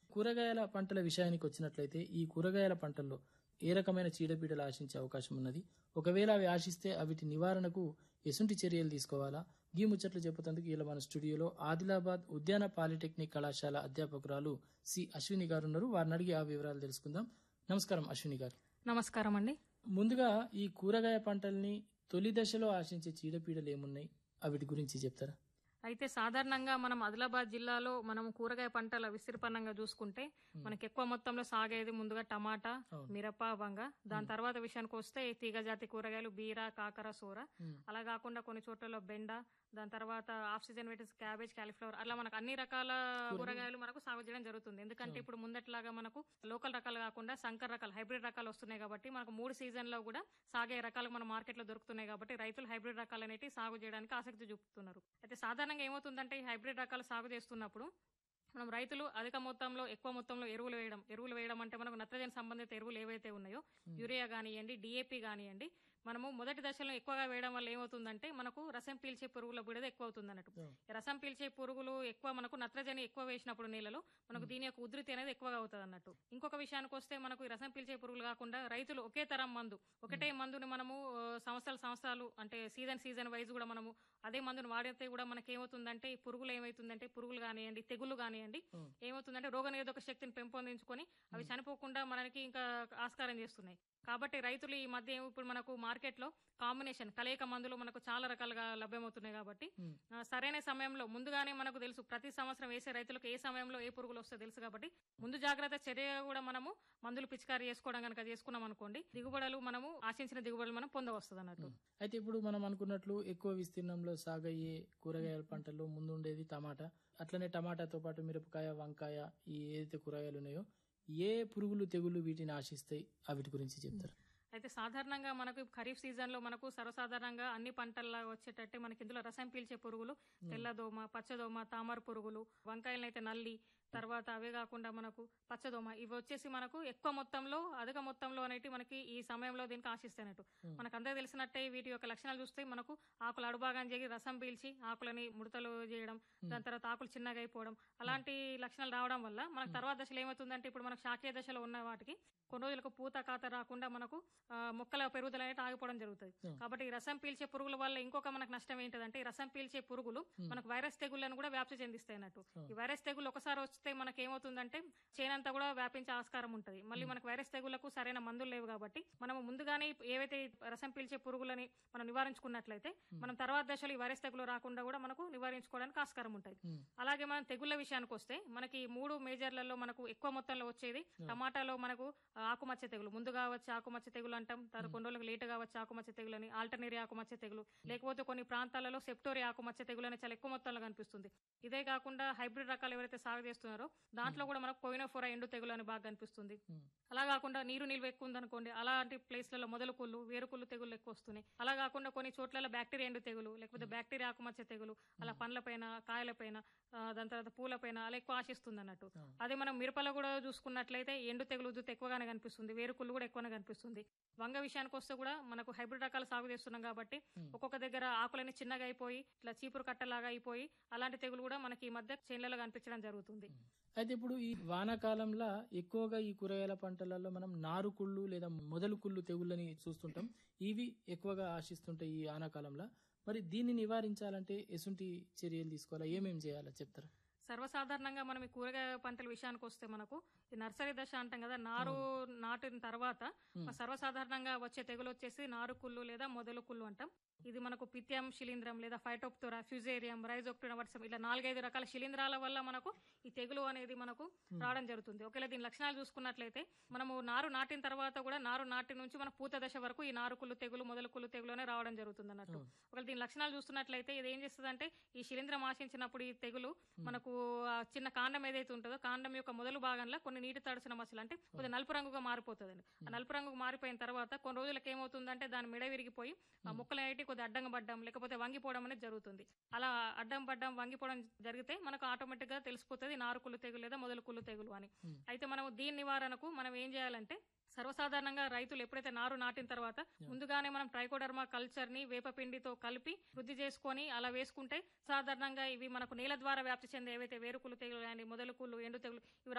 కూరగాయల పంటల విషయానికి వచ్చినట్లయితే ఈ కూరగాయల పంటల్లో ఏ రకమైన చీడపీడలు ఆశించే అవకాశం ఉన్నది ఒకవేళ అవి ఆశిస్తే అవిటి నివారణకు ఎసుంటి చర్యలు తీసుకోవాలా ఈ ముచ్చట్లు చెప్పుతందుకు ఇలా మన స్టూడియోలో ఆదిలాబాద్ ఉద్యాన పాలిటెక్నిక్ కళాశాల అధ్యాపకురాలు సి అశ్విని గారు ఉన్నారు వారిని అడిగి ఆ వివరాలు తెలుసుకుందాం నమస్కారం అశ్విని గారు నమస్కారం అండి ముందుగా ఈ కూరగాయ పంటల్ని తొలి దశలో ఆశించే చీడపీడలు ఏమున్నాయి అవిటి గురించి చెప్తారా అయితే సాధారణంగా మనం ఆదిలాబాద్ జిల్లాలో మనం కూరగాయ పంటల విస్తీర్ణంగా చూసుకుంటే మనకి ఎక్కువ మొత్తంలో సాగేది ముందుగా టమాటా అవును. మిరప వంగ దాని తర్వాత విషయానికి వస్తే తీగజాతి కూరగాయలు బీర కాకర సోర మ్మ్. అలా కాకుండా కొన్ని చోట్లలో బెండ దాని తర్వాత ఆఫ్ సీజన్ వెటస్ క్యాబేజ్ క్యాలీఫ్లవర్ అలా మనకు అన్ని రకాల కూరగాయలు మనకు సాగు చేయడం జరుగుతుంది ఎందుకంటే ఇప్పుడు ముందట్లాగా మనకు లోకల్ రకాలు కాకుండా సంకర రకాలు హైబ్రిడ్ రకాలు వస్తున్నాయి కాబట్టి మనకు మూడు సీజన్ లో కూడా సాగే రకాలు మన మార్కెట్ లో దొరుకుతున్నాయి కాబట్టి రైతులు హైబ్రిడ్ రకాలు అనేవి సాగు చేయడానికి ఆసక్తి చూపుతున్నారు అయితే సాధారణంగా ఏమవుతుందంటే ఈ హైబ్రిడ్ రకాలు సాగు చేస్తున్నప్పుడు మనం రైతులు అధిక మొత్తంలో ఎక్కువ మొత్తంలో ఎరువులు వేయడం ఎరువులు వేయడం అంటే మనకు నత్రజని సంబంధిత ఎరువులు ఏవైతే ఉన్నాయో యూరియా కానివ్వండి డిఏపి కానివ్వండి మనము మొదటి దశలో ఎక్కువగా వేయడం వల్ల ఏమవుతుందంటే మనకు రసం పీల్చే పురుగుల బుడద ఎక్కువ అవుతుంది అన్నట్టు అవును. ఈ రసం పీల్చే పురుగులు ఎక్కువ మనకు నత్రజని ఎక్కువ వేసినప్పుడు నీళ్ళలో మనకు దీని యొక్క ఉధృతి అనేది ఎక్కువగా అవుతుంది అన్నట్టు ఇంకొక విషయానికి వస్తే మనకు ఈ రసం పీల్చే పురుగులు కాకుండా రైతులు ఒకే తరం మందు ఒకటే మందుని మనము ఆ, సంవత్సరాలు సంవత్సరాలు అంటే సీజన్ సీజన్ వైజ్ కూడా మనము అదే మందును వాడితే కూడా మనకి ఏమవుతుందంటే ఈ పురుగులు ఏమవుతుందంటే పురుగులు కానివ్వండి తెగులు కానివ్వండి అవును. ఏమవుతుందంటే రోగ నిరోధక శక్తిని పెంపొందించుకొని అవి చనిపోకుండా మనకి ఇంకా ఆస్కారం చేస్తున్నాయి కాబట్టి రైతులు ఈ మధ్య ఏమో ఇప్పుడు మనకు మార్కెట్ లో కాంబినేషన్ కలయిక మందులు మనకు చాలా రకాలుగా లభ్యమవుతున్నాయి కాబట్టి మ్మ్. ఆ, సరైన సమయంలో ముందుగానే మనకు తెలుసు ప్రతి సంవత్సరం వేసే రైతులకు ఏ సమయంలో ఏ పురుగులు వస్తాయో తెలుసు కాబట్టి ముందు జాగ్రత్త చర్య కూడా మనము మందులు పిచికారీ చేసుకోవడం కనుక చేసుకున్నాం అనుకోండి దిగుబడులు మనము ఆశించిన దిగుబడులు మనం పొందవస్తుంది అన్నట్టు అయితే ఇప్పుడు మనం అనుకున్నట్లు ఎక్కువ విస్తీర్ణంలో సాగయ్యే కూరగాయల పంటల్లో ముందు ఉండేది టమాటా అట్లనే టమాటాతో పాటు మిరపకాయ వంకాయ ఈ ఏదైతే కూరగాయలు ఉన్నాయో ఏ పురుగులు తెగులు వీటిని ఆశిస్తాయి ఆ వీటి గురించి చెప్తారు అయితే సాధారణంగా మనకు ఖరీఫ్ సీజన్ లో మనకు సర్వసాధారణంగా అన్ని పంటల్లో వచ్చేటట్టే మనకి ఇందులో రసం పీల్చే పురుగులు తెల్లదోమ పచ్చదోమ తామర పురుగులు వంకాయలనైతే నల్లి తర్వాత అవే కాకుండా మనకు పచ్చదోమ ఇవి వచ్చేసి మనకు ఎక్కువ మొత్తంలో అధిక మొత్తంలో అనేటి మనకి ఈ సమయంలో దీనికి ఆశిస్తున్నట్టు Hmm. మనకు అందరూ తెలిసినట్టే వీటి యొక్క లక్షణాలు చూస్తే మనకు ఆకులు అడుభాగం చేసి రసం పీల్చి ఆకులని ముడతలు చేయడం దాని తర్వాత ఆకులు చిన్నగా అయిపోవడం అలాంటి లక్షణాలు రావడం వల్ల మనకు తర్వాత దశలో ఏమవుతుందంటే ఇప్పుడు మనకు శాఖీయ దశలో ఉన్న వాటికి కొన్ని రోజులకు పూత కాత రాకుండా మనకు ఆ, మొక్కల పెరుగుదల అనేది ఆగిపోవడం జరుగుతుంది Hmm. కాబట్టి ఈ రసం పీల్చే పురుగుల వల్ల ఇంకొక మనకు నష్టం ఏంటంటే ఈ రసం పీల్చే పురుగులు మనకు వైరస్ తెగుళ్లను కూడా వ్యాప్తి చెందిస్తాయి అన్నట్టు Hmm. ఈ వైరస్ తెగులు ఒకసారి వస్తే మనకి ఏమవుతుందంటే చేనంతా కూడా వ్యాపించే ఆస్కారం ఉంటుంది మళ్ళీ మనకు వైరస్ తెగులకు సరైన మందులు లేవు కాబట్టి మనం ముందుగానే ఏవైతే ఈ రసం పీల్చే పురుగులని మనం నివారించుకున్నట్లయితే మనం తర్వాత దశలో ఈ వైరస్ తెగులు రాకుండా కూడా మనకు నివారించుకోవడానికి ఆస్కారం ఉంటుంది మ్మ్. అలాగే మనం తెగుళ్ల విషయానికి వస్తే మనకి ఈ మూడు మేజర్లలో మనకు ఎక్కువ మొత్తంలో వచ్చేది టమాటాలో మనకు ఆ, ఆకుమచ్చ తెగులు ముందుగా వచ్చే ఆకుమచ్చ తెగులు అంటాం తర్వాత కొన్ని రోజులకు లేటుగా వచ్చే ఆకుమచ్చ తెగులు అని ఆల్టర్నేరి ఆకుమచ్చ తెగులు లేకపోతే కొన్ని ప్రాంతాలలో సెప్టోరి ఆకుమచ్చ తెగులు అనేది చాలా ఎక్కువ మొత్తంలో కనిపిస్తుంది ఇదే కాకుండా హైబ్రిడ్ రకాలు ఎవరైతే సాగు చేస్తున్నారో దాంట్లో కూడా మనకు కోయినోఫోరా ఎండు తెగులు అని బాగా కనిపిస్తుంది మ్మ్. అలా కాకుండా నీరు నిల్వ ఎక్కువ ఉందనుకోండి అలాంటి ప్లేస్లలో మొదలు కుళ్ళు వేరుకుళ్ళు తెగులు ఎక్కువ వస్తున్నాయి అలా కాకుండా కొన్ని చోట్ల బ్యాక్టీరియా ఎండు తెగులు లేకపోతే బ్యాక్టీరియా ఆకుమచ్చ తెగులు అలా పండ్లపైన కాయలపైన ఆ, దాని తర్వాత పూలపైన అలా ఎక్కువ ఆశిస్తుంది అన్నట్టు ఆ. అదే మనం మిరపలో కూడా చూసుకున్నట్లయితే ఎండు తెగులు ఉద్దుత ఎక్కువగానే కనిపిస్తుంది వేరుకుళ్ళు కూడా ఎక్కువనే కనిపిస్తుంది వంగ విషయానికి వస్తే కూడా మనకు హైబ్రిడ్ రకాలు సాగు చేస్తున్నాం కాబట్టి Hmm. ఒక్కొక్క దగ్గర ఆకులన్నీ చిన్నగా అయిపోయి ఇట్లా చీపురు కట్టలాగా అయిపోయి అలాంటి తెగులు కూడా మనకి ఈ మధ్య చేన్లలో కనిపించడం జరుగుతుంది అయితే ఇప్పుడు ఈ వానాకాలంలో ఎక్కువగా ఈ కూరగాయల పంటలలో మనం నారుకుళ్ళు లేదా మొదలు కుళ్ళు తెగుళ్ళని చూస్తుంటాం ఇవి ఎక్కువగా ఆశిస్తుంటాయి ఈ వానాకాలంలో మరి దీన్ని నివారించాలంటే ఎసుంటి చర్యలు తీసుకోవాలా ఏమేమి చేయాలో చెప్తారా సర్వసాధారణంగా మనం ఈ కూరగాయ పంటల విషయానికి వస్తే మనకు ఈ నర్సరీ దశ అంటాం కదా నారు నాటిన తర్వాత మన సర్వసాధారణంగా వచ్చే తెగులు వచ్చేసి నారు కుళ్ళు లేదా మొదలు కుళ్ళు అంటాం ఇది మనకు పిత్యం శిలీంద్రం లేదా ఫైటోప్తోరా ఫ్యూజేరియం రైజోక్టిన వర్షం ఇలా నాలుగైదు రకాల శిలీంధ్రాల వల్ల మనకు ఈ తెగులు అనేది మనకు రావడం జరుగుతుంది ఒకవేళ దీని లక్షణాలు చూసుకున్నట్లయితే మనము నారు నాటిన తర్వాత కూడా నారు నాటి నుంచి మన పూత దశ వరకు ఈ నారు కుళ్ళు తెగులు మొదలు కుళ్ళు తెగులు అనే రావడం జరుగుతుంది అన్నట్టు అవును. ఒకవేళ దీని లక్షణాలు చూస్తున్నట్లయితే ఇది ఏం చేస్తుందంటే ఈ శిలీంద్రం ఆశించినప్పుడు ఈ తెగులు మనకు ఆ చిన్న కాండం ఏదైతే ఉంటుందో కాండం యొక్క మొదలు భాగంలో కొన్ని నీటి తడిసిన మసలు అంటే కొద్దిగా నలుపు రంగుగా మారిపోతుంది ఆ నలుపు రంగుకు మారిపోయిన తర్వాత కొన్ని రోజులకు ఏమవుతుందంటే దాని మెడ విరిగిపోయి ఆ ముక్కలు అనేటి కొద్దిగా అడ్డంగా పడ్డం లేకపోతే వంగిపోవడం అనేది జరుగుతుంది అలా అడ్డం పడ్డం వంగిపోవడం జరిగితే మనకు ఆటోమేటిక్ గా తెలిసిపోతుంది నారుకుళ్ళు తెగులు లేదా మొదలు కుళ్ళు తెగులు అని Hmm. అయితే మనం దీని నివారణకు మనం ఏం చేయాలంటే సర్వసాధారణంగా రైతులు ఎప్పుడైతే నారు నాటిన తర్వాత ముందుగానే మనం ట్రైకోడర్మా కల్చర్ ని వేపపిండితో కలిపి వృద్ధి చేసుకొని అలా వేసుకుంటే సాధారణంగా ఇవి మనకు నేల ద్వారా వ్యాప్తి చెందే ఏవైతే వేరుకులు తెగులు కానీ మొదలు కుళ్ళు ఎండు తెగులు ఇవి